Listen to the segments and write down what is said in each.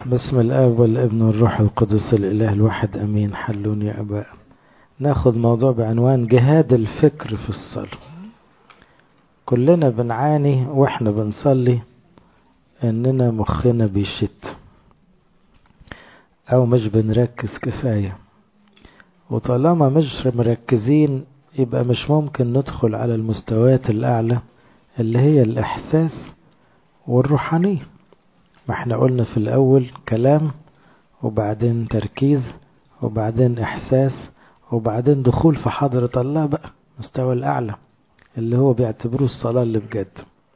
بسم الآب والابن والروح القدس الإله الواحد أمين حلون يا أباء ناخد موضوع بعنوان جهاد الفكر في الصلاة كلنا بنعاني واحنا بنصلي اننا مخنا بيشت او مش بنركز كفاية وطالما مش مركزين يبقى مش ممكن ندخل على المستويات الأعلى اللي هي الإحساس والروحانية ما احنا قلنا في الأول كلام وبعدين تركيز وبعدين إحساس وبعدين دخول في حضرة الله بقى مستوى الأعلى اللي هو بيعتبروه الصلاة اللي بجد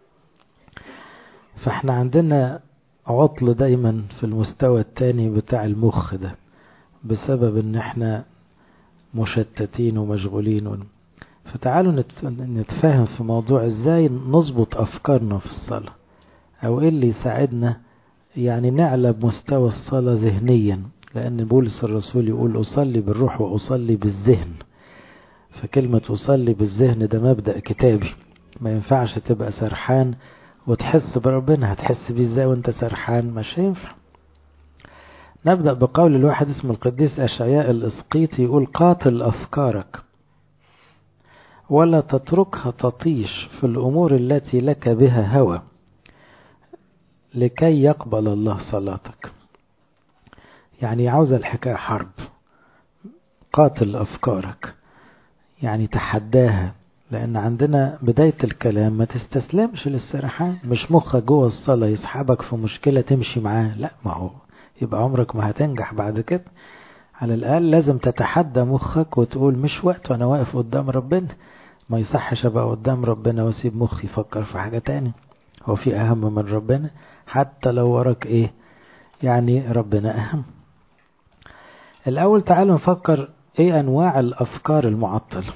فاحنا عندنا عطل دايما في المستوى التاني بتاع المخ ده بسبب ان احنا مشتتين ومشغولين فتعالوا نتفاهم في موضوع ازاي نظبط افكارنا في الصلاة او ايه اللي يساعدنا يعني نعلى بمستوى الصلاة ذهنيا لان بولس الرسول يقول اصلي بالروح واصلي بالذهن فكلمة اصلي بالذهن ده مبدأ كتابي ما ينفعش تبقى سرحان وتحس بربنا هتحس بيه ازاي وانت سرحان مش هينفع نبدأ بقول الواحد اسمه القديس أشعياء الإسقيطي يقول قاتل أفكارك ولا تتركها تطيش في الأمور التي لك بها هوى لكي يقبل الله صلاتك يعني عاوز الحكاية حرب قاتل أفكارك يعني تحداها لأن عندنا بداية الكلام ما تستسلمش للسرحان مش مخك جوه الصلاة يسحبك في مشكلة تمشي معاه لا ما هو يبقى عمرك ما هتنجح بعد كده على الأقل لازم تتحدى مخك وتقول مش وقت وأنا واقف قدام ربنا ما يصحش أبقى قدام ربنا وأسيب مخي يفكر في حاجة تاني هو في أهم من ربنا حتى لو وراك إيه يعني ربنا أهم الأول تعالوا نفكر إيه أنواع الأفكار المعطلة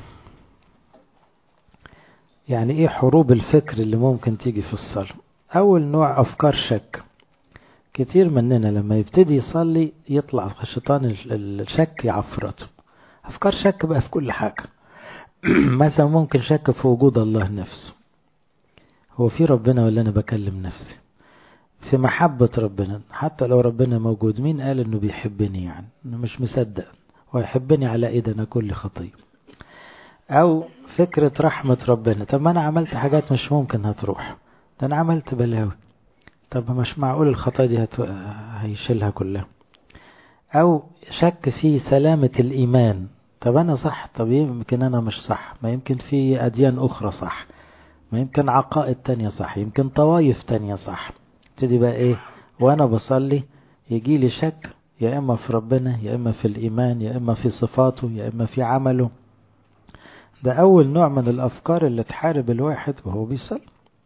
يعني إيه حروب الفكر اللي ممكن تيجي في الصلاة أول نوع أفكار شك كتير مننا لما يبتدي يصلي يطلع الشيطان الشك يعفرته أفكار شك بقى في كل حاجة مثلا ممكن شك في وجود الله نفسه هو في ربنا ولا أنا بكلم نفسي في محبة ربنا حتى لو ربنا موجود مين قال انه بيحبني يعني انه مش مصدق ويحبني على ايد انا كل خطية او فكرة رحمة ربنا طب ما انا عملت حاجات مش ممكن هتروح ده انا عملت بلاوي طب مش معقول الخطايا دي هت... هيشيلها كلها او شك في سلامة الايمان طب انا صح طب يمكن انا مش صح ما يمكن في اديان اخرى صح ما يمكن عقائد تانية صح يمكن طوايف تانية صح ابتدي بقى ايه وانا بصلي يجي لي شك يا اما في ربنا يا اما في الايمان يا اما في صفاته يا اما في عمله ده اول نوع من الافكار اللي تحارب الواحد وهو بيصلي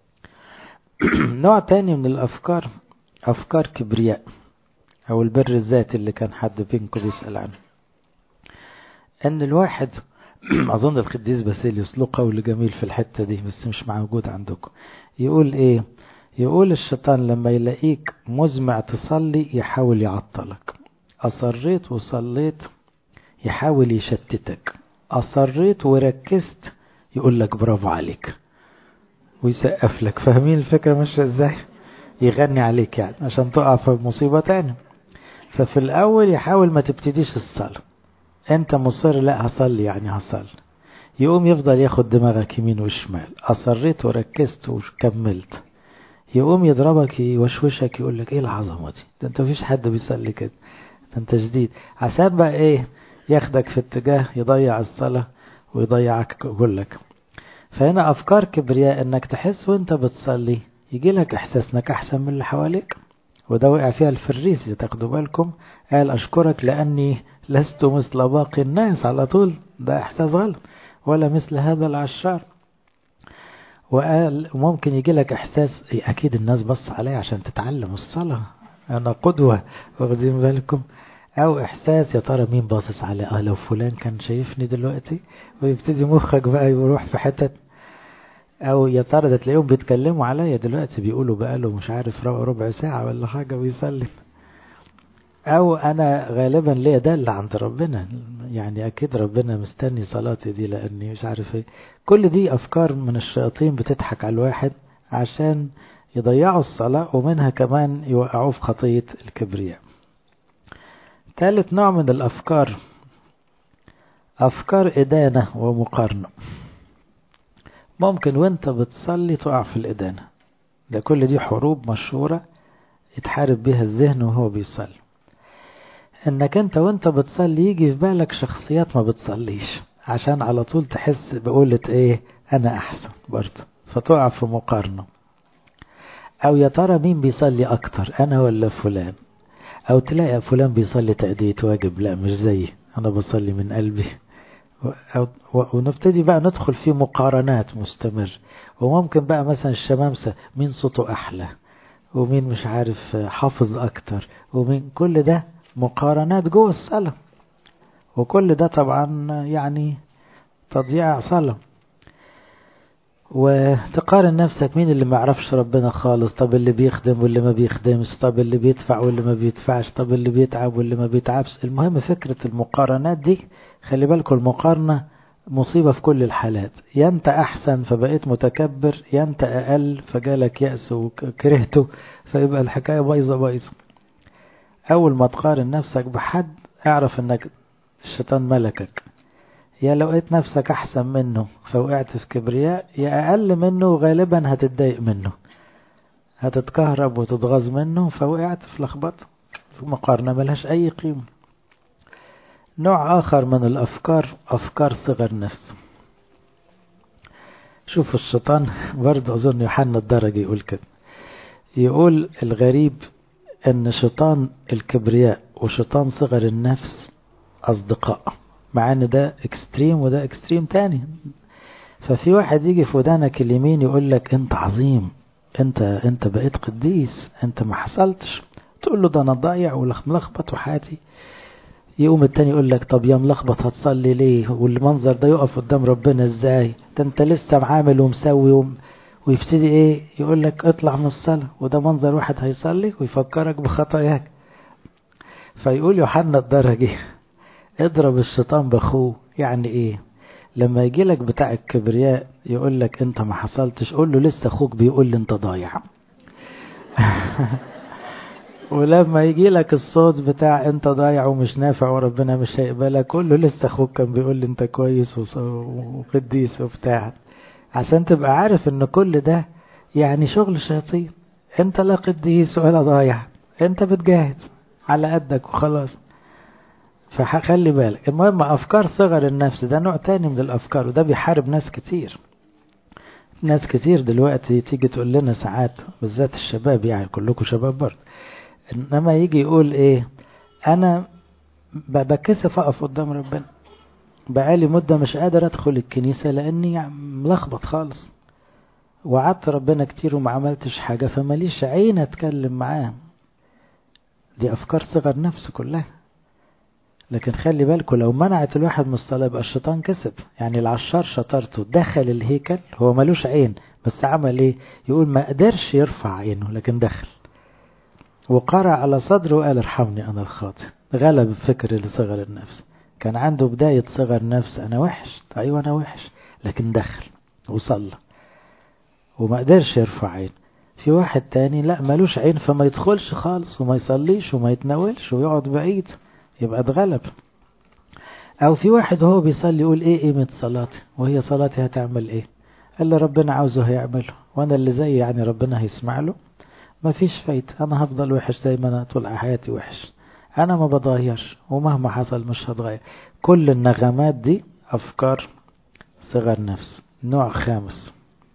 نوع تاني من الافكار افكار كبرياء او البر الذاتي اللي كان حد بينكم بيسأل عنه ان الواحد اظن القديس باسيليوس له قول جميل في الحتة دي بس مش موجود عندكم يقول ايه يقول الشيطان لما يلاقيك مزمع تصلي يحاول يعطلك أصريت وصليت يحاول يشتتك أصريت وركزت يقول لك برافو عليك ويسقف لك فاهمين الفكرة ماشية ازاي يغني عليك يعني عشان تقع في مصيبة تانية ففي الأول يحاول ما تبتديش الصلاة انت مصر لا هصلي يعني هصلي يقوم يفضل ياخد دماغك يمين وشمال أصريت وركزت وكملت يقوم يضربك يوشوشك يقول لك ايه العظمه دي ده انت مفيش حد بيصلي كده ده انت جديد عشان بقى ايه ياخدك في اتجاه يضيع الصلاه ويضيعك كلك فهنا افكار كبرياء انك تحس وانت بتصلي يجي لك احساس انك احسن من اللي حواليك وده وقع فيها الفريسي تاخدوا بالكم قال اشكرك لاني لست مثل باقي الناس على طول ده احساس غلط ولا مثل هذا العشار وقال ممكن يجي لك احساس اكيد الناس بص عليا عشان تتعلم الصلاة انا قدوة واخدين بالكم او احساس يا ترى مين باصص علي اه لو فلان كان شايفني دلوقتي ويبتدي مخك بقى يروح في حتت او يا ترى ده تلاقيهم بيتكلموا عليا دلوقتي بيقولوا بقاله مش عارف ربع ساعة ولا حاجة ويسلم او انا غالبا ليا ده اللي عند ربنا يعني اكيد ربنا مستني صلاتي دي لاني مش عارف ايه كل دي افكار من الشياطين بتضحك على الواحد عشان يضيعوا الصلاة ومنها كمان يوقعوه في خطية الكبرياء ثالث نوع من الأفكار أفكار إدانة ومقارنة ممكن وانت بتصلي تقع في الإدانة ده كل دي حروب مشهورة يتحارب بها الذهن وهو بيصلي انك انت وانت بتصلي يجي في بالك شخصيات ما بتصليش عشان على طول تحس بقولة ايه انا احسن برضه فتقع في مقارنة او يا ترى مين بيصلي اكتر انا ولا فلان او تلاقي فلان بيصلي تأدية واجب لا مش زيي انا بصلي من قلبي أو ونبتدي بقى ندخل في مقارنات مستمر وممكن بقى مثلا الشمامسة مين صوته أحلى ومين مش عارف حافظ أكتر ومين كل ده مقارنات جوه الصلاة وكل ده طبعا يعني تضييع صلاة وتقارن نفسك مين اللي ما يعرفش ربنا خالص طب اللي بيخدم واللي ما بيخدمش طب اللي بيدفع واللي ما بيدفعش طب اللي بيتعب واللي ما بيتعبش المهم فكرة المقارنات دي خلي بالكم المقارنة مصيبة في كل الحالات يا انت احسن فبقيت متكبر يا انت اقل فجالك يأس وكرهته فيبقى الحكاية بايظة بايظة اول ما تقارن نفسك بحد اعرف انك الشيطان ملكك يا لو لقيت نفسك احسن منه فوقعت في كبرياء يا اقل منه غالبا هتتضايق منه هتتكهرب وتتغاظ منه فوقعت في لخبطه مقارنة ملهاش اي قيمة نوع آخر من الأفكار أفكار صغر نفس شوف الشيطان برضه أظن يوحنا الدرجة يقول كده يقول الغريب أن شيطان الكبرياء وشيطان صغر النفس أصدقاء مع أن ده اكستريم وده اكستريم تاني ففي واحد يجي في ودانك اليمين يقول لك أنت عظيم أنت أنت بقيت قديس أنت ما حصلتش تقول له ده أنا ضايع وملخبط وحياتي يقوم التاني يقول لك طب يا ملخبط هتصلي ليه والمنظر ده يقف قدام ربنا ازاي ده انت لسه معامل ومسوي وم... ويبتدي ايه يقول لك اطلع من الصلاة وده منظر واحد هيصلي ويفكرك بخطاياك فيقول يوحنا الدرجي اضرب الشيطان باخوه يعني ايه لما يجي لك بتاع الكبرياء يقول لك انت ما حصلتش قول له لسه اخوك بيقول لي انت ضايع ولما يجي لك الصوت بتاع انت ضايع ومش نافع وربنا مش هيقبلك كله لسه اخوك كان بيقول لي انت كويس وقديس وبتاع عشان تبقى عارف ان كل ده يعني شغل شياطين انت لا قديس ولا ضايع انت بتجاهد على قدك وخلاص فخلي بالك المهم افكار صغر النفس ده نوع تاني من الافكار وده بيحارب ناس كتير ناس كتير دلوقتي تيجي تقول لنا ساعات بالذات الشباب يعني كلكم شباب برضه انما يجي يقول ايه انا بكسف اقف قدام ربنا بقالي مدة مش قادر ادخل الكنيسة لاني ملخبط خالص وعدت ربنا كتير وما عملتش حاجة فماليش عين اتكلم معاه دي افكار صغر نفس كلها لكن خلي بالكم لو منعت الواحد من الصلاة يبقى الشيطان كسب يعني العشار شطارته دخل الهيكل هو ملوش عين بس عمل ايه يقول ما قدرش يرفع عينه لكن دخل وقرأ على صدره وقال ارحمني أنا الخاطئ غلب الفكر لصغر النفس كان عنده بداية صغر نفس أنا وحش أيوة أنا وحش لكن دخل وصلى وما قدرش يرفع عين في واحد تاني لا ملوش عين فما يدخلش خالص وما يصليش وما يتناولش ويقعد بعيد يبقى اتغلب أو في واحد هو بيصلي يقول إيه قيمة صلاتي وهي صلاتي هتعمل إيه اللي ربنا عاوزه هيعمله وأنا اللي زي يعني ربنا هيسمع له ما فيش فايدة أنا هفضل وحش زي ما أنا طول حياتي وحش أنا ما بضايرش ومهما حصل مش هتغير كل النغمات دي أفكار صغر نفس نوع خامس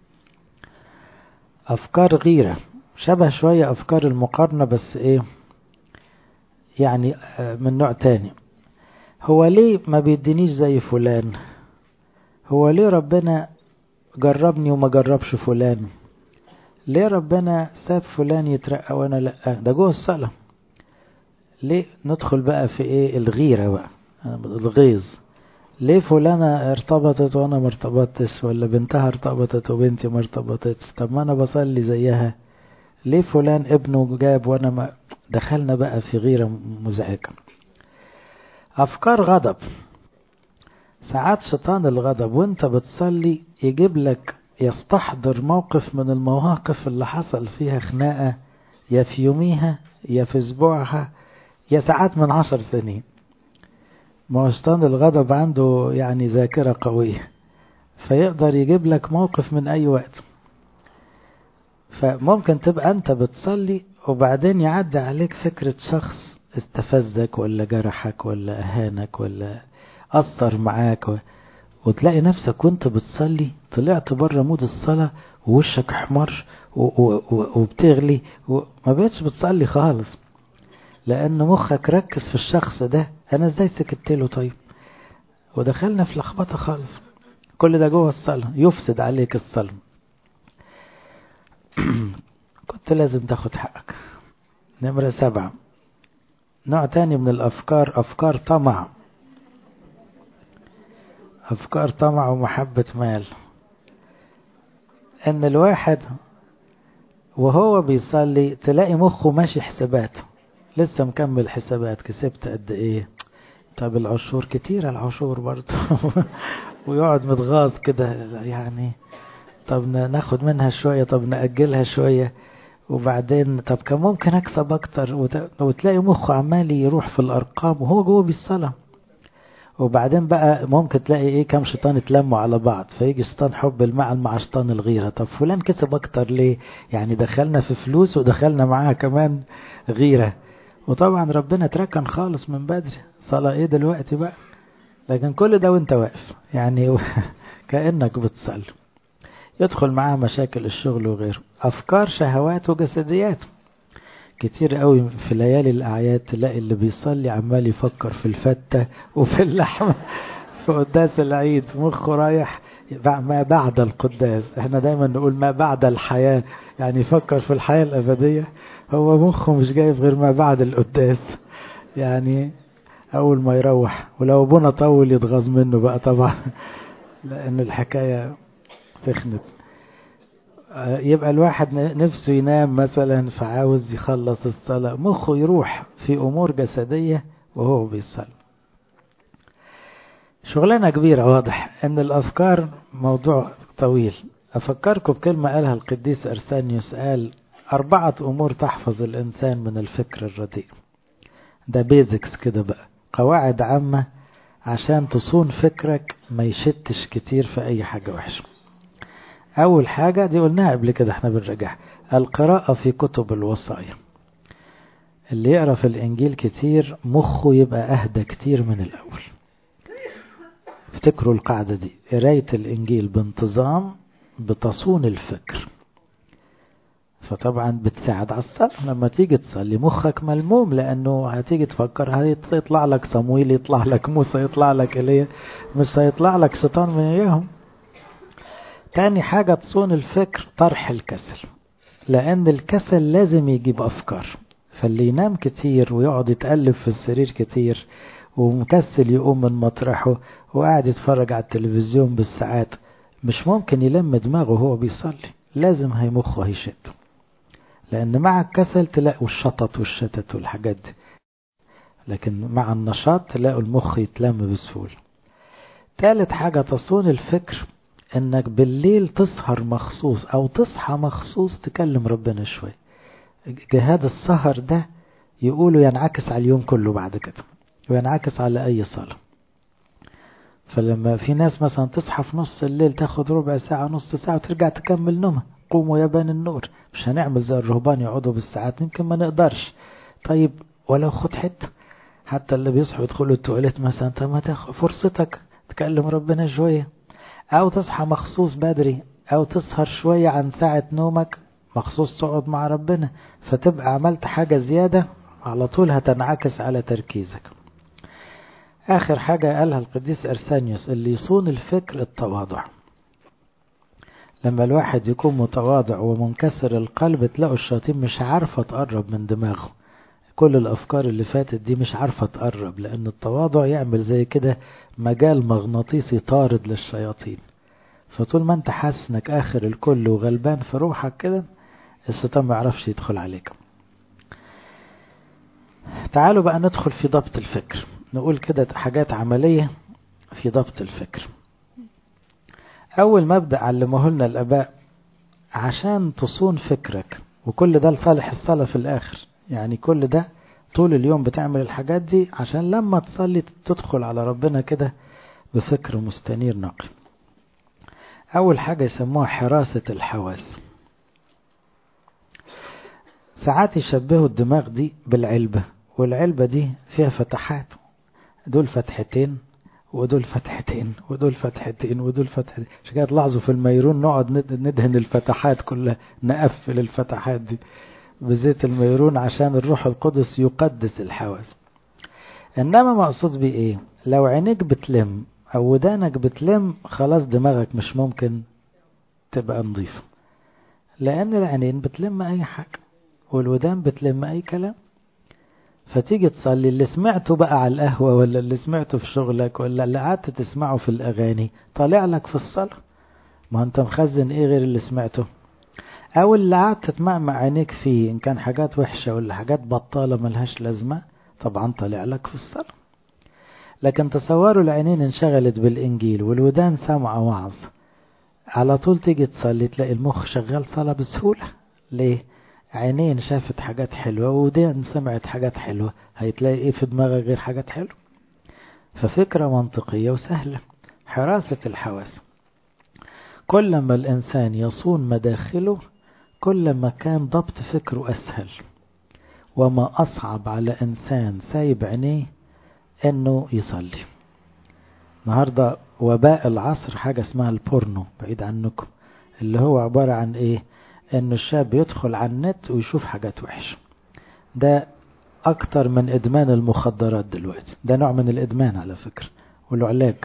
أفكار غيرة شبه شوية أفكار المقارنة بس إيه يعني من نوع تاني هو ليه ما بيدينيش زي فلان هو ليه ربنا جربني وما جربش فلان ليه ربنا ساب فلان يترقى وانا لا ده جوه الصلاة ليه ندخل بقى في ايه الغيرة بقى الغيظ ليه فلانة ارتبطت وانا ما ارتبطتش ولا بنتها ارتبطت وبنتي ما ارتبطتش طب ما انا بصلي زيها ليه فلان ابنه جاب وانا ما دخلنا بقى في غيرة مزعجة افكار غضب ساعات شيطان الغضب وانت بتصلي يجيب لك يستحضر موقف من المواقف اللي حصل فيها خناقة يا في يوميها يا في اسبوعها يا ساعات من عشر سنين ما هو شيطان الغضب عنده يعني ذاكرة قوية فيقدر يجيب لك موقف من أي وقت فممكن تبقى أنت بتصلي وبعدين يعدي عليك فكرة شخص استفزك ولا جرحك ولا أهانك ولا أثر معاك و... وتلاقي نفسك وانت بتصلي طلعت بره مود الصلاة ووشك احمر و... و... وبتغلي وما بقتش بتصلي خالص لأن مخك ركز في الشخص ده أنا ازاي سكت له طيب ودخلنا في لخبطة خالص كل ده جوه الصلاة يفسد عليك الصلاة كنت لازم تاخد حقك نمرة سبعة نوع تاني من الأفكار أفكار طمع أفكار طمع ومحبة مال إن الواحد وهو بيصلي تلاقي مخه ماشي حسابات لسه مكمل حسابات كسبت قد إيه طب العشور كتير العشور برضه ويقعد متغاظ كده يعني طب ناخد منها شوية طب نأجلها شوية وبعدين طب كان ممكن أكسب أكتر وتلاقي مخه عمال يروح في الأرقام وهو جوه بالصلاة وبعدين بقى ممكن تلاقي ايه كام شيطان اتلموا على بعض فيجي شيطان حب المعن مع شيطان الغيرة طب فلان كسب أكتر ليه يعني دخلنا في فلوس ودخلنا معاها كمان غيرة وطبعا ربنا تركن خالص من بدري صلاة ايه دلوقتي بقى لكن كل ده وانت واقف يعني كأنك بتصلي يدخل معاها مشاكل الشغل وغيره أفكار شهوات وجسديات كتير قوي في ليالي الأعياد تلاقي اللي بيصلي عمال يفكر في الفتة وفي اللحمة في قداس العيد مخه رايح ما بعد القداس احنا دايما نقول ما بعد الحياة يعني يفكر في الحياة الأبدية هو مخه مش جايب غير ما بعد القداس يعني أول ما يروح ولو ابونا طول يتغاظ منه بقى طبعا لأن الحكاية سخنت يبقى الواحد نفسه ينام مثلا فعاوز يخلص الصلاة مخه يروح في أمور جسدية وهو بيصلي شغلانة كبيرة واضح أن الأفكار موضوع طويل أفكركم بكلمة قالها القديس أرسانيوس قال أربعة أمور تحفظ الإنسان من الفكر الرديء ده بيزكس كده بقى قواعد عامة عشان تصون فكرك ما يشتش كتير في أي حاجة وحشة أول حاجة دي قلناها قبل كده احنا بنرجعها القراءة في كتب الوصايا اللي يقرأ في الإنجيل كتير مخه يبقى أهدى كتير من الأول افتكروا القاعدة دي قراية الإنجيل بانتظام بتصون الفكر فطبعا بتساعد على الصلاة لما تيجي تصلي مخك ملموم لأنه هتيجي تفكر هيطلع لك صمويل يطلع لك موسى يطلع لك إيليا مش هيطلع لك شيطان من إياهم تاني حاجة تصون الفكر طرح الكسل لأن الكسل لازم يجيب أفكار فاللي ينام كتير ويقعد يتقلب في السرير كتير ومكسل يقوم من مطرحه وقاعد يتفرج على التلفزيون بالساعات مش ممكن يلم دماغه وهو بيصلي لازم هي مخه هيشت لأن مع الكسل تلاقوا الشطط والشتت والحاجات دي لكن مع النشاط تلاقوا المخ يتلم بسهولة تالت حاجة تصون الفكر انك بالليل تسهر مخصوص او تصحى مخصوص تكلم ربنا شوي جهاد السهر ده يقولوا ينعكس على اليوم كله بعد كده وينعكس على اي صلاة فلما في ناس مثلا تصحى في نص الليل تاخد ربع ساعة نص ساعة وترجع تكمل نومها قوموا يا بني النور مش هنعمل زي الرهبان يقعدوا بالساعات يمكن ما نقدرش طيب ولو خد حتة حتى اللي بيصحوا يدخلوا التواليت مثلا طب ما تاخد فرصتك تكلم ربنا شوية أو تصحى مخصوص بدري أو تسهر شوية عن ساعة نومك مخصوص تقعد مع ربنا فتبقى عملت حاجة زيادة على طول هتنعكس على تركيزك آخر حاجة قالها القديس أرسانيوس اللي يصون الفكر التواضع لما الواحد يكون متواضع ومنكسر القلب تلاقوا الشياطين مش عارفة تقرب من دماغه كل الأفكار اللي فاتت دي مش عارفة تقرب لأن التواضع يعمل زي كده مجال مغناطيسي طارد للشياطين فطول ما انت حاسس انك آخر الكل وغلبان في روحك كده الشيطان ما يعرفش يدخل عليك تعالوا بقى ندخل في ضبط الفكر نقول كده حاجات عملية في ضبط الفكر أول مبدأ علمه لنا الآباء عشان تصون فكرك وكل ده لصالح الصلاة في الآخر يعني كل ده طول اليوم بتعمل الحاجات دي عشان لما تصلي تدخل على ربنا كده بفكر مستنير نقي أول حاجة يسموها حراسة الحواس ساعات يشبهوا الدماغ دي بالعلبة والعلبة دي فيها فتحات دول فتحتين ودول فتحتين ودول فتحتين ودول فتحتين عشان كده تلاحظوا في الميرون نقعد ندهن الفتحات كلها نقفل الفتحات دي بزيت الميرون عشان الروح القدس يقدس الحواس انما مقصود بيه ايه لو عينيك بتلم او ودانك بتلم خلاص دماغك مش ممكن تبقى نظيفة لان العينين بتلم اي حاجة والودان بتلم اي كلام فتيجي تصلي اللي سمعته بقى على القهوة ولا اللي سمعته في شغلك ولا اللي قعدت تسمعه في الأغاني طالع لك في الصلاة ما أنت مخزن إيه غير اللي سمعته أو اللي قعدت تمعمع عينيك فيه إن كان حاجات وحشة ولا حاجات بطالة ملهاش لازمة طبعا طالع لك في الصلاة لكن تصوروا العينين انشغلت بالإنجيل والودان سامعة وعظ على طول تيجي تصلي تلاقي المخ شغال صلاة بسهولة ليه؟ عينين شافت حاجات حلوة ودين سمعت حاجات حلوة هيتلاقي ايه في دماغك غير حاجات حلوة ففكرة منطقية وسهلة حراسة الحواس كل ما الإنسان يصون مداخله كل ما كان ضبط فكره أسهل وما أصعب على إنسان سايب عينيه إنه يصلي النهاردة وباء العصر حاجة اسمها البورنو بعيد عنكم اللي هو عبارة عن إيه إنه الشاب يدخل على النت ويشوف حاجات وحشة ده أكتر من إدمان المخدرات دلوقتي ده نوع من الإدمان على فكرة والعلاج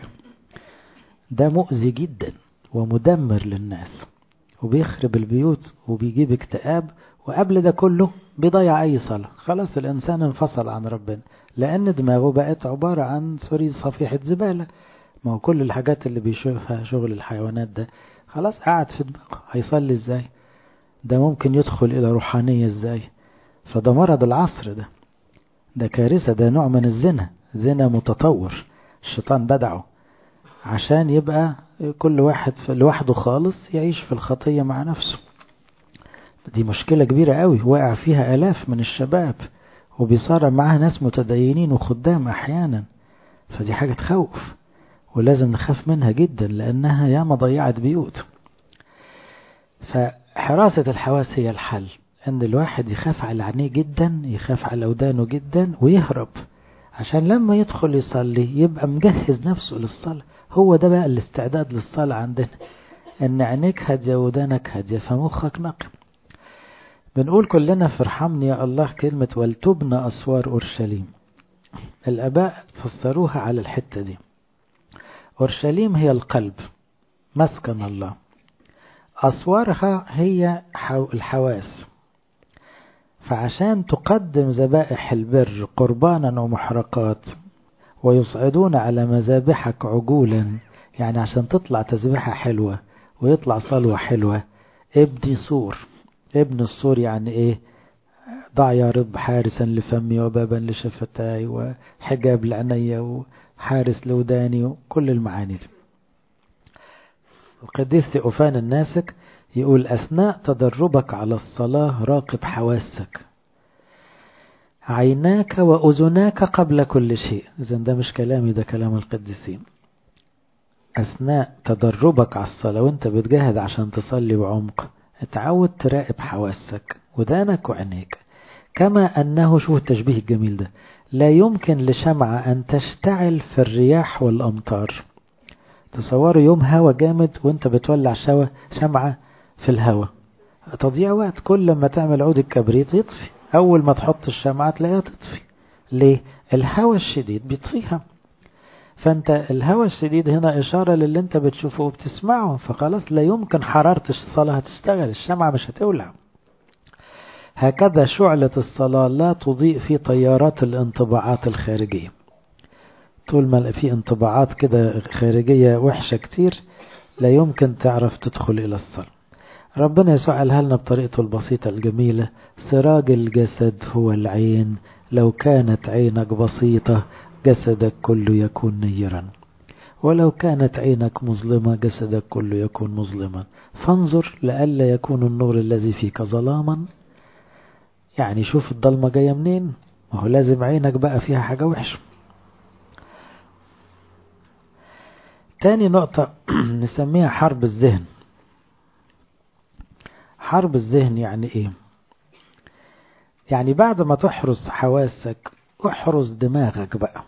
ده مؤذي جدا ومدمر للناس وبيخرب البيوت وبيجيب اكتئاب وقبل ده كله بيضيع أي صلاة خلاص الإنسان انفصل عن ربنا لأن دماغه بقت عبارة عن سوري صفيحة زبالة ما هو كل الحاجات اللي بيشوفها شغل الحيوانات ده خلاص قاعد في دماغه هيصلي ازاي ده ممكن يدخل إلى روحانية ازاي فده مرض العصر ده ده كارثة ده نوع من الزنا زنا متطور الشيطان بدعه عشان يبقى كل واحد لوحده خالص يعيش في الخطية مع نفسه دي مشكلة كبيرة قوي واقع فيها آلاف من الشباب وبيصارع معاها ناس متدينين وخدام أحيانا فدي حاجة تخوف ولازم نخاف منها جدا لأنها ياما ضيعت بيوت فحراسة الحواس هي الحل أن الواحد يخاف على عينيه جدا يخاف على ودانه جدا ويهرب عشان لما يدخل يصلي يبقى مجهز نفسه للصلاة هو ده بقى الاستعداد للصلاة عندنا ان عينيك هادية ودانك هادية فمخك نقي بنقول كلنا في ارحمني يا الله كلمة ولتبنى أسوار أورشليم الآباء فسروها على الحتة دي أورشليم هي القلب مسكن الله أسوارها هي الحواس فعشان تقدم ذبائح البر قربانا ومحرقات ويصعدون على مذابحك عجولا يعني عشان تطلع تسبيحة حلوة ويطلع صلوة حلوة ابني سور ابن السور يعني ايه ضع يا رب حارسا لفمي وبابا لشفتاي وحجاب لعيني وحارس لوداني وكل المعاني دي القديس ثيوفان الناسك يقول أثناء تدربك على الصلاة راقب حواسك عيناك وأذناك قبل كل شيء إذا ده مش كلامي ده كلام القديسين أثناء تدربك على الصلاة وانت بتجاهد عشان تصلي بعمق اتعود تراقب حواسك ودانك وعينيك كما أنه شوف التشبيه الجميل ده لا يمكن لشمعة أن تشتعل في الرياح والأمطار تصوروا يوم هوا جامد وانت بتولع شوا شمعة في الهوا تضيع وقت كل ما تعمل عود الكبريت يطفي أول ما تحط الشمعة تلاقيها تطفي ليه؟ الهوا الشديد بيطفيها فانت الهوا الشديد هنا إشارة للي انت بتشوفه وبتسمعه فخلاص لا يمكن حرارة الصلاة هتشتغل الشمعة مش هتولع هكذا شعلة الصلاة لا تضيء في طيارات الانطباعات الخارجية طول ما في انطباعات كده خارجية وحشة كتير لا يمكن تعرف تدخل إلى الصلاة ربنا يسوع قالها لنا بطريقته البسيطة الجميلة سراج الجسد هو العين لو كانت عينك بسيطة جسدك كله يكون نيرا ولو كانت عينك مظلمة جسدك كله يكون مظلما فانظر لئلا يكون النور الذي فيك ظلاما يعني شوف الضلمة جاية منين ما هو لازم عينك بقى فيها حاجة وحشة تاني نقطة نسميها حرب الذهن حرب الذهن يعني ايه يعني بعد ما تحرس حواسك احرس دماغك بقى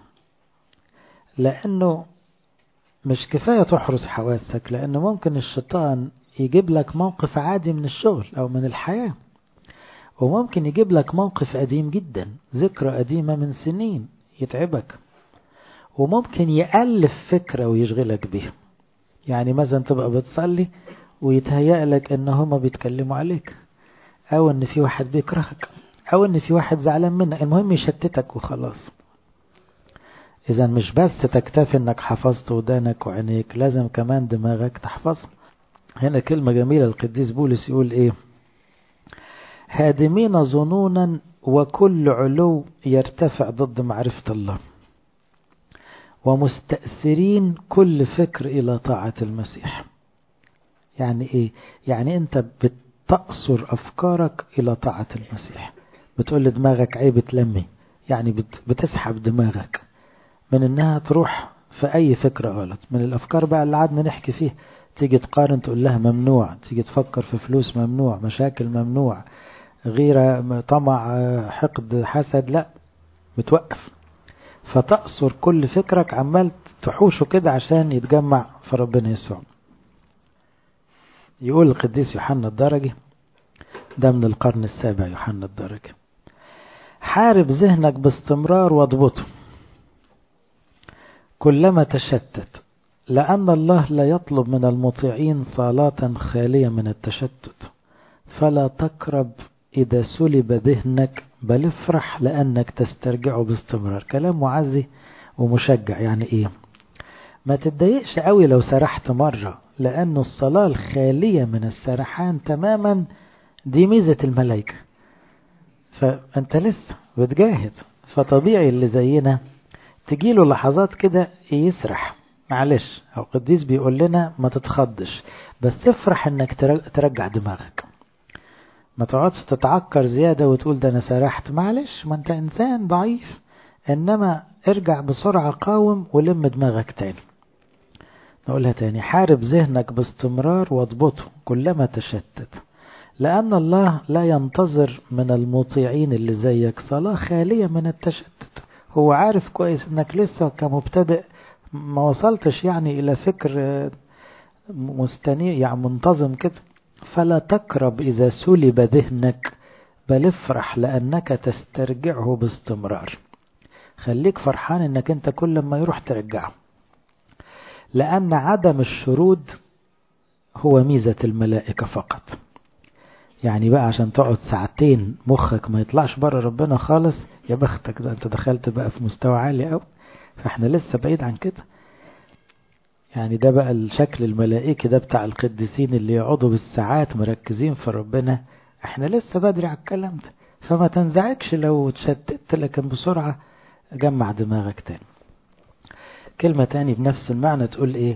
لانه مش كفاية تحرس حواسك لانه ممكن الشيطان يجيب لك موقف عادي من الشغل او من الحياة وممكن يجيب لك موقف قديم جدا ذكرى قديمة من سنين يتعبك وممكن يألف فكرة ويشغلك بيها يعني مثلا تبقى بتصلي ويتهيأ لك ان هما بيتكلموا عليك او ان في واحد بيكرهك او ان في واحد زعلان منك المهم يشتتك وخلاص اذا مش بس تكتفي انك حفظت ودانك وعينيك لازم كمان دماغك تحفظها هنا كلمة جميلة القديس بولس يقول ايه هادمين ظنونا وكل علو يرتفع ضد معرفة الله ومستأثرين كل فكر إلى طاعة المسيح يعني إيه؟ يعني أنت بتقصر أفكارك إلى طاعة المسيح بتقول لدماغك عيب تلمي يعني بتسحب دماغك من إنها تروح في أي فكرة غلط من الأفكار بقى اللي قعدنا نحكي فيه تيجي تقارن تقول لها ممنوع تيجي تفكر في فلوس ممنوع مشاكل ممنوع غيرة طمع حقد حسد لا بتوقف فتقصر كل فكرك عمال تحوشه كده عشان يتجمع في ربنا يسوع يقول القديس يوحنا الدرجي ده من القرن السابع يوحنا الدرجي حارب ذهنك باستمرار واضبطه كلما تشتت لأن الله لا يطلب من المطيعين صلاة خالية من التشتت فلا تقرب إذا سلب ذهنك بل افرح لأنك تسترجعه باستمرار كلام معزي ومشجع يعني إيه ما تتضايقش قوي لو سرحت مرة لأن الصلاة الخالية من السرحان تماما دي ميزة الملائكة فأنت لسه بتجاهد فطبيعي اللي زينا تجيله لحظات كده يسرح معلش أو قديس بيقول لنا ما تتخضش بس افرح انك ترجع دماغك ما تقعدش تتعكر زيادة وتقول ده أنا سرحت معلش ما أنت إنسان ضعيف إنما ارجع بسرعة قاوم ولم دماغك تاني نقولها تاني حارب ذهنك باستمرار واضبطه كلما تشتت لأن الله لا ينتظر من المطيعين اللي زيك صلاة خالية من التشتت هو عارف كويس انك لسه كمبتدئ ما وصلتش يعني الى فكر مستنير يعني منتظم كده فلا تقرب إذا سلب ذهنك بل افرح لأنك تسترجعه باستمرار خليك فرحان انك انت كل ما يروح ترجعه لأن عدم الشرود هو ميزة الملائكة فقط يعني بقى عشان تقعد ساعتين مخك ما يطلعش بره ربنا خالص يا بختك ده انت دخلت بقى في مستوى عالي قوي فاحنا لسه بعيد عن كده يعني ده بقى الشكل الملائكي ده بتاع القديسين اللي يقعدوا بالساعات مركزين في ربنا احنا لسه بدري على الكلام ده فما تنزعجش لو اتشتت لكن بسرعة جمع دماغك تاني كلمة تاني بنفس المعنى تقول ايه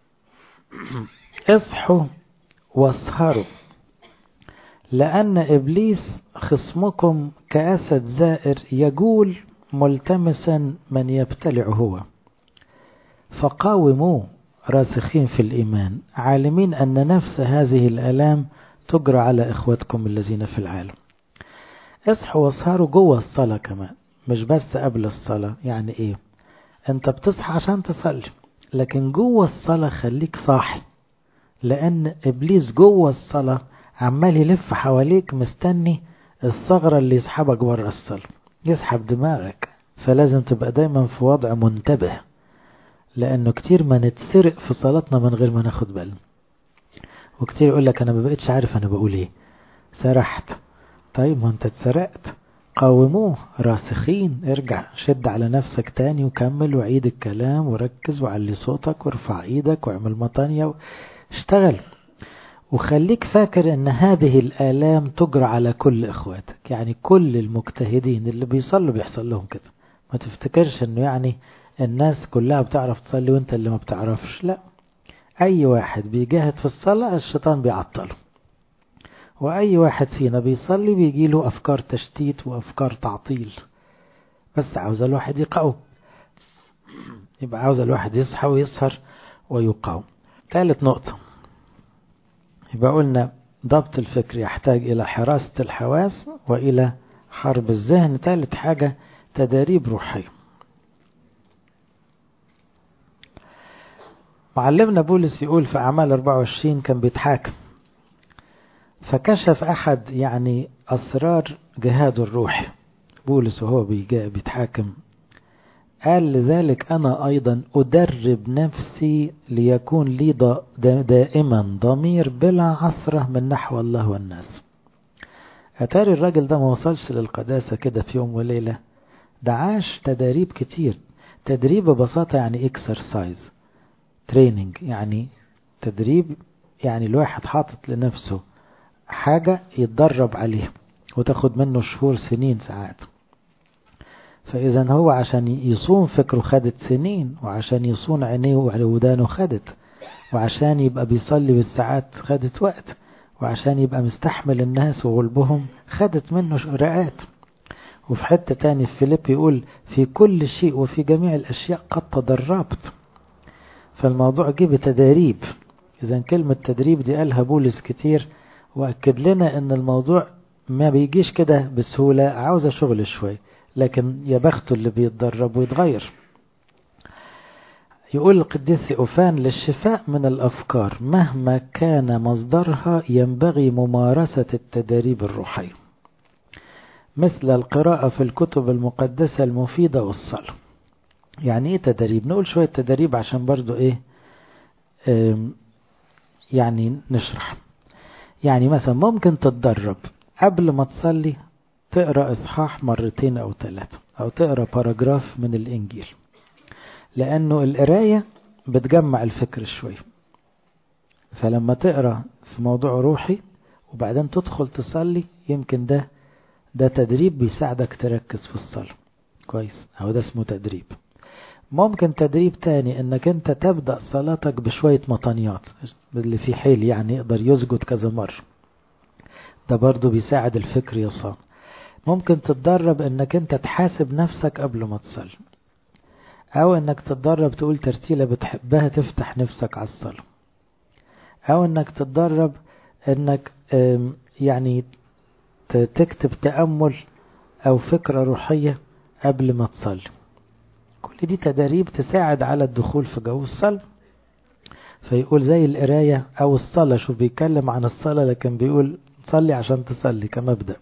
اصحوا واسهروا لأن إبليس خصمكم كأسد زائر يجول ملتمسا من يبتلع هو فقاوموه راسخين في الإيمان عالمين أن نفس هذه الآلام تجرى على إخوتكم الذين في العالم اصحوا واسهروا جوه الصلاة كمان مش بس قبل الصلاة يعني ايه انت بتصحى عشان تصلي لكن جوه الصلاة خليك صاحي لأن إبليس جوه الصلاة عمال يلف حواليك مستني الثغرة اللي يسحبك بره الصلاة يسحب دماغك فلازم تبقى دايما في وضع منتبه لأنه كتير ما نتسرق في صلاتنا من غير ما ناخد بالنا وكتير يقول لك أنا ما بقتش عارف أنا بقول إيه سرحت طيب ما أنت اتسرقت قاوموه راسخين ارجع شد على نفسك تاني وكمل وعيد الكلام وركز وعلي صوتك وارفع ايدك واعمل مطانية اشتغل وخليك فاكر ان هذه الآلام تجرى على كل اخواتك يعني كل المجتهدين اللي بيصلوا بيحصل لهم كده ما تفتكرش انه يعني الناس كلها بتعرف تصلي وانت اللي ما بتعرفش لا اي واحد بيجاهد في الصلاة الشيطان بيعطله واي واحد فينا بيصلي بيجي له افكار تشتيت وافكار تعطيل بس عاوز الواحد يقاوم يبقى عاوز الواحد يصحى ويسهر ويقاوم ثالث نقطة يبقى قلنا ضبط الفكر يحتاج إلى حراسة الحواس وإلى حرب الذهن ثالث حاجة تداريب روحية معلمنا بولس يقول في أعمال 24 كان بيتحاكم فكشف أحد يعني أسرار جهاده الروحي بولس وهو بيتحاكم قال لذلك أنا أيضا أدرب نفسي ليكون لي دائما ضمير بلا عثرة من نحو الله والناس أتاري الراجل ده ما وصلش للقداسة كده في يوم وليلة ده عاش تدريب كتير تدريب ببساطة يعني اكسرسايز تريننج يعني تدريب يعني الواحد حاطط لنفسه حاجة يتدرب عليها وتاخد منه شهور سنين ساعات فإذا هو عشان يصون فكره خدت سنين وعشان يصون عينيه وعلى ودانه خدت وعشان يبقى بيصلي بالساعات خدت وقت وعشان يبقى مستحمل الناس وغلبهم خدت منه رقات وفي حتة تاني في فيليب يقول في كل شيء وفي جميع الأشياء قد تدربت فالموضوع جه بتداريب إذا كلمة تدريب دي قالها بولس كتير وأكد لنا أن الموضوع ما بيجيش كده بسهولة عاوزة شغل شوي لكن يا بخته اللي بيتدرب ويتغير يقول القديس أوفان للشفاء من الأفكار مهما كان مصدرها ينبغي ممارسة التدريب الروحية مثل القراءة في الكتب المقدسة المفيدة والصلاة يعني ايه تدريب نقول شوية تدريب عشان برضو ايه يعني نشرح يعني مثلا ممكن تتدرب قبل ما تصلي تقرأ إصحاح مرتين أو ثلاثة أو تقرأ باراجراف من الإنجيل لأنه القراية بتجمع الفكر شوية فلما تقرأ في موضوع روحي وبعدين تدخل تصلي يمكن ده ده تدريب بيساعدك تركز في الصلاة كويس أو ده اسمه تدريب ممكن تدريب تاني انك انت تبدأ صلاتك بشوية مطانيات اللي في حيل يعني يقدر يسجد كذا مرة ده برضو بيساعد الفكر يصام ممكن تتدرب انك انت تحاسب نفسك قبل ما تصلي او انك تتدرب تقول ترتيلة بتحبها تفتح نفسك على الصلاة او انك تتدرب انك يعني تكتب تأمل او فكرة روحية قبل ما تصلي كل دي تدريب تساعد على الدخول في جو الصلاة فيقول زي القراية أو الصلاة شوف بيتكلم عن الصلاة لكن بيقول صلي عشان تصلي كمبدأ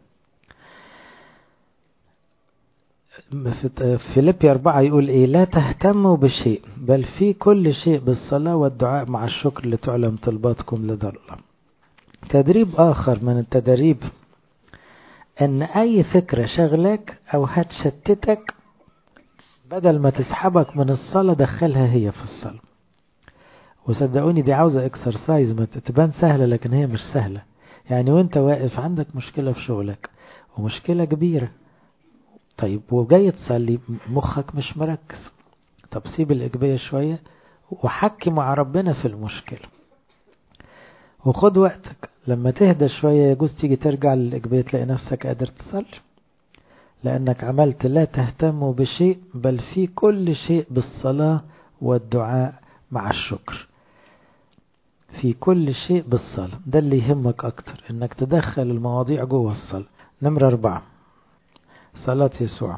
في فيليبي أربعة يقول إيه لا تهتموا بشيء بل في كل شيء بالصلاة والدعاء مع الشكر لتعلم طلباتكم لدى الله تدريب آخر من التدريب أن أي فكرة شغلك أو هتشتتك بدل ما تسحبك من الصلاة دخلها هي في الصلاة وصدقوني دي عاوزة اكسرسايز ما تبان سهلة لكن هي مش سهلة يعني وانت واقف عندك مشكلة في شغلك ومشكلة كبيرة طيب وجاي تصلي مخك مش مركز طب سيب الإجبية شوية وحكي مع ربنا في المشكلة وخد وقتك لما تهدى شوية يجوز تيجي ترجع للإجبية تلاقي نفسك قادر تصلي لأنك عملت لا تهتم بشيء بل في كل شيء بالصلاة والدعاء مع الشكر في كل شيء بالصلاة ده اللي يهمك أكتر إنك تدخل المواضيع جوه الصلاة نمرة أربعة صلاة يسوع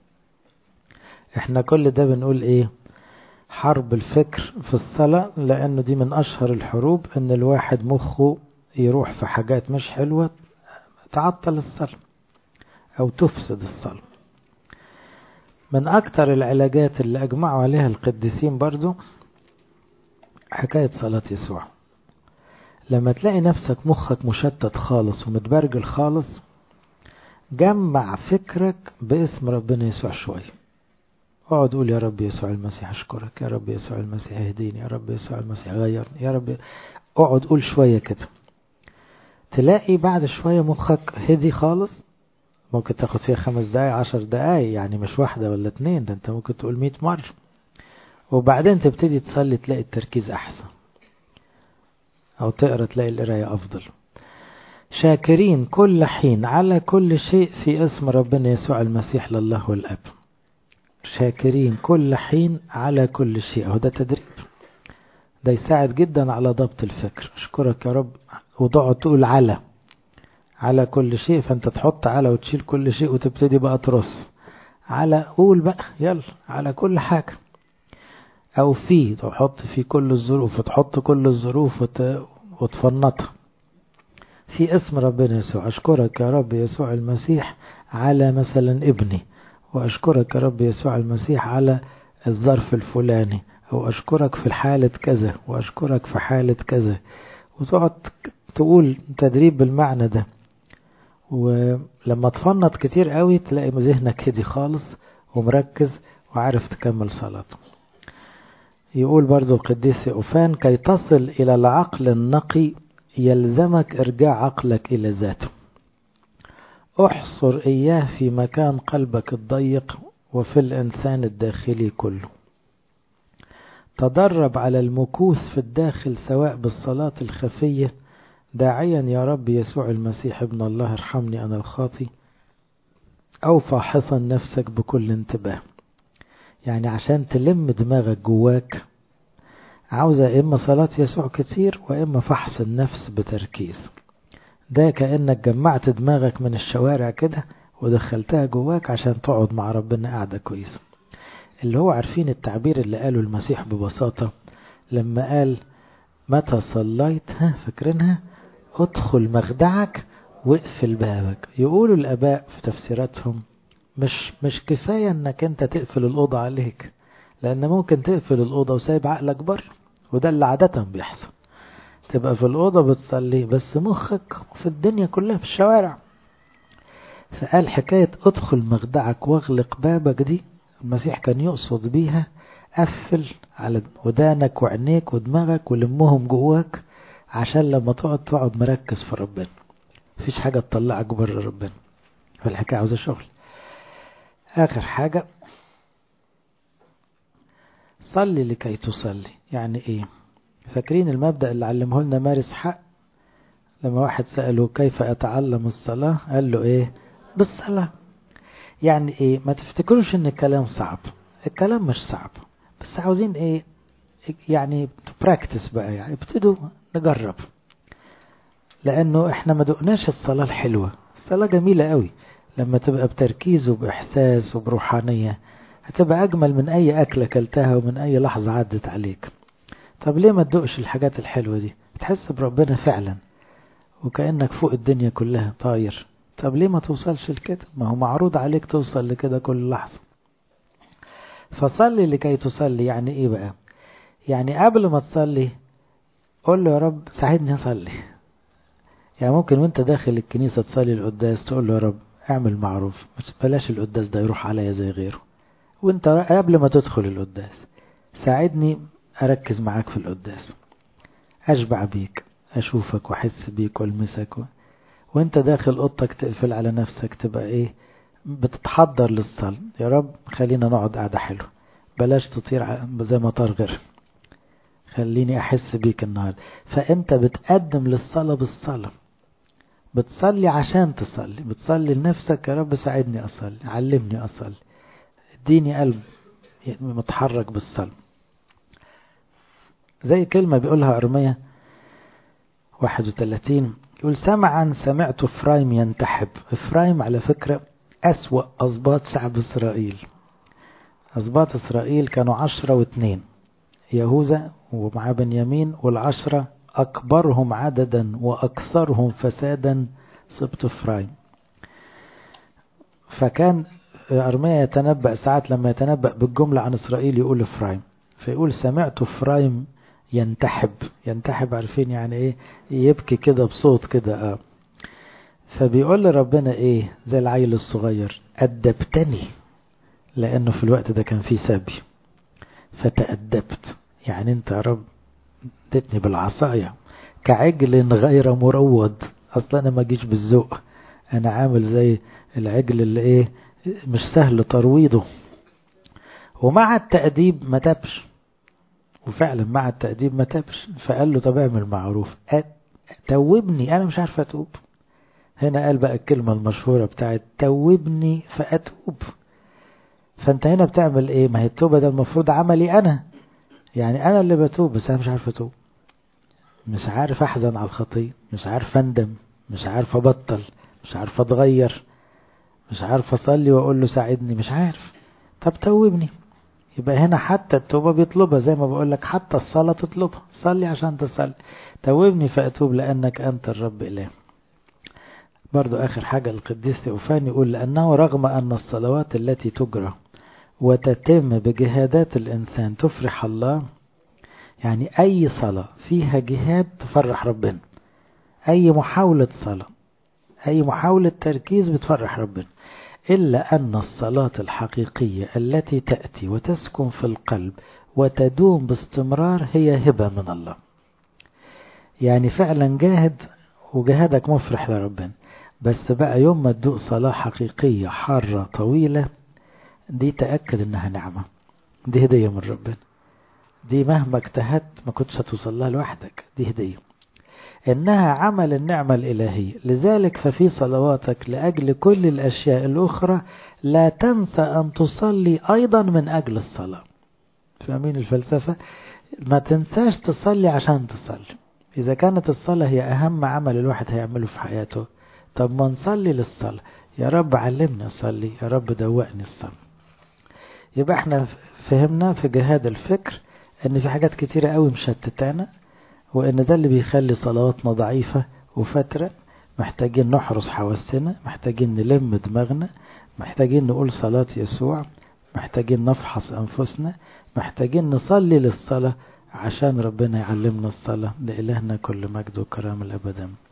احنا كل ده بنقول ايه حرب الفكر في الصلاة لأنه دي من أشهر الحروب إن الواحد مخه يروح في حاجات مش حلوة تعطل الصلاة أو تفسد الصلاة من أكتر العلاجات اللي أجمعوا عليها القديسين برضو حكاية صلاة يسوع لما تلاقي نفسك مخك مشتت خالص ومتبرجل خالص جمع فكرك باسم ربنا يسوع شوية اقعد قول يا رب يسوع المسيح اشكرك يا رب يسوع المسيح اهديني يا رب يسوع المسيح غيرني يا رب اقعد قول شوية كده تلاقي بعد شوية مخك هدي خالص ممكن تاخد فيها خمس دقايق عشر دقايق يعني مش واحدة ولا اتنين ده انت ممكن تقول مئة مرة وبعدين تبتدي تصلي تلاقي التركيز أحسن أو تقرأ تلاقي القراية أفضل شاكرين كل حين على كل شيء في اسم ربنا يسوع المسيح لله والأب شاكرين كل حين على كل شيء أهو ده تدريب ده يساعد جدا على ضبط الفكر أشكرك يا رب وتقعد تقول على على كل شيء فأنت تحط على وتشيل كل شيء وتبتدي بقى ترص على قول بقى يلا على كل حاجة أو في تحط في كل الظروف وتحط كل الظروف وت... وتفنطها في اسم ربنا يسوع أشكرك يا رب يسوع المسيح على مثلا ابني وأشكرك يا رب يسوع المسيح على الظرف الفلاني أو أشكرك في حالة كذا وأشكرك في حالة كذا وتقعد تقول تدريب بالمعنى ده ولما تفنط كتير قوي تلاقي ذهنك هدي خالص ومركز وعارف تكمل صلاته يقول برضو القديس أوفان كي تصل إلى العقل النقي يلزمك إرجاع عقلك إلى ذاته احصر إياه في مكان قلبك الضيق وفي الإنسان الداخلي كله تدرب على المكوث في الداخل سواء بالصلاة الخفية داعيا يا رب يسوع المسيح ابن الله ارحمني أنا الخاطي أو فاحصا نفسك بكل انتباه يعني عشان تلم دماغك جواك عاوزة إما صلاة يسوع كتير وإما فحص النفس بتركيز ده كأنك جمعت دماغك من الشوارع كده ودخلتها جواك عشان تقعد مع ربنا قاعدة كويسة اللي هو عارفين التعبير اللي قاله المسيح ببساطة لما قال متى صليت ها فاكرينها ادخل مخدعك واقفل بابك يقولوا الآباء في تفسيراتهم مش مش كفاية انك انت تقفل الأوضة عليك لأن ممكن تقفل الأوضة وسايب عقلك بره وده اللي عادة بيحصل تبقى في الأوضة بتصلي بس مخك في الدنيا كلها في الشوارع فقال حكاية ادخل مخدعك واغلق بابك دي المسيح كان يقصد بيها قفل على ودانك وعينيك ودماغك ولمهم جواك عشان لما تقعد تقعد مركز في ربنا مفيش حاجة تطلعك بره ربنا فالحكاية عاوزة شغل آخر حاجة صلي لكي تصلي يعني ايه فاكرين المبدأ اللي علمه لنا مارس حق لما واحد سأله كيف أتعلم الصلاة قال له ايه بالصلاة يعني ايه ما تفتكروش ان الكلام صعب الكلام مش صعب بس عاوزين ايه يعني براكتس بقى يعني ابتدوا نجرب لانه احنا ما دقناش الصلاة الحلوة الصلاة جميلة قوي لما تبقى بتركيز وبإحساس وبروحانية هتبقى أجمل من أي أكلة كلتها ومن أي لحظة عدت عليك طب ليه ما تدقش الحاجات الحلوة دي تحس بربنا فعلا وكأنك فوق الدنيا كلها طاير طب ليه ما توصلش لكده ما هو معروض عليك توصل لكده كل لحظة فصلي لكي تصلي يعني ايه بقى يعني قبل ما تصلي قول له يا رب ساعدني اصلي يعني ممكن وانت داخل الكنيسة تصلي القداس تقول له يا رب اعمل معروف بلاش القداس ده يروح عليا زي غيره وانت قبل ما تدخل القداس ساعدني اركز معاك في القداس اشبع بيك اشوفك واحس بيك والمسك و... وانت داخل اوضتك تقفل على نفسك تبقى ايه بتتحضر للصلاة يا رب خلينا نقعد قعدة حلوة بلاش تطير زي ما طار غير خليني احس بيك النهاردة فانت بتقدم للصلاة بالصلاة بتصلي عشان تصلي بتصلي لنفسك يا رب ساعدني اصلي علمني اصلي اديني قلب متحرك بالصلاة زي كلمة بيقولها أرمية 31 يقول سمعا سمعت إفرايم ينتحب إفرايم على فكرة أسوأ أصباط شعب إسرائيل أصباط إسرائيل كانوا عشرة واثنين يهوذا ومع بنيامين والعشرة أكبرهم عددا وأكثرهم فسادا سبط إفرايم فكان أرميا يتنبأ ساعات لما يتنبأ بالجملة عن إسرائيل يقول إفرايم فيقول سمعت إفرايم ينتحب ينتحب عارفين يعني إيه يبكي كده بصوت كده آه فبيقول لربنا إيه زي العيل الصغير أدبتني لأنه في الوقت ده كان فيه سبي فتأدبت يعني أنت يا رب ادتني بالعصاية كعجل غير مروض أصلا أنا ما جيش بالذوق انا عامل زي العجل اللي ايه مش سهل ترويضه ومع التأديب ما تبش وفعلا مع التأديب ما تبش فقال له طب اعمل معروف توبني انا مش عارف اتوب هنا قال بقى الكلمة المشهورة بتاعت توبني فأتوب فانت هنا بتعمل ايه ما هي التوبة ده المفروض عملي انا يعني انا اللي بتوب بس انا مش عارف اتوب مش عارف احزن على الخطية مش عارف اندم مش عارف ابطل مش عارف اتغير مش عارف اصلي واقول له ساعدني مش عارف طب توبني يبقى هنا حتى التوبة بيطلبها زي ما بقول لك حتى الصلاة تطلبها صلي عشان تصلي توبني فأتوب لأنك أنت الرب إله برضو آخر حاجة القديس ثيوفان يقول لأنه رغم أن الصلوات التي تجرى وتتم بجهادات الإنسان تفرح الله يعني أي صلاة فيها جهاد تفرح ربنا أي محاولة صلاة أي محاولة تركيز بتفرح ربنا إلا أن الصلاة الحقيقية التي تأتي وتسكن في القلب وتدوم باستمرار هي هبة من الله يعني فعلا جاهد وجهادك مفرح لربنا بس بقى يوم ما تدوق صلاة حقيقية حارة طويلة دي تأكد انها نعمة دي هدية من ربنا دي مهما اجتهدت ما كنتش هتوصل لها لوحدك دي هدية إنها عمل النعمة الإلهية لذلك ففي صلواتك لأجل كل الأشياء الأخرى لا تنسى أن تصلي أيضا من أجل الصلاة فاهمين الفلسفة ما تنساش تصلي عشان تصلي إذا كانت الصلاة هي أهم عمل الواحد هيعمله في حياته طب ما نصلي للصلاة يا رب علمني أصلي يا رب دوقني الصلاة يبقى احنا فهمنا في جهاد الفكر ان في حاجات كتيرة قوي مشتتانا وان ده اللي بيخلي صلواتنا ضعيفة وفترة محتاجين نحرس حواسنا محتاجين نلم دماغنا محتاجين نقول صلاة يسوع محتاجين نفحص أنفسنا محتاجين نصلي للصلاة عشان ربنا يعلمنا الصلاة لإلهنا كل مجد وكرام الأبدا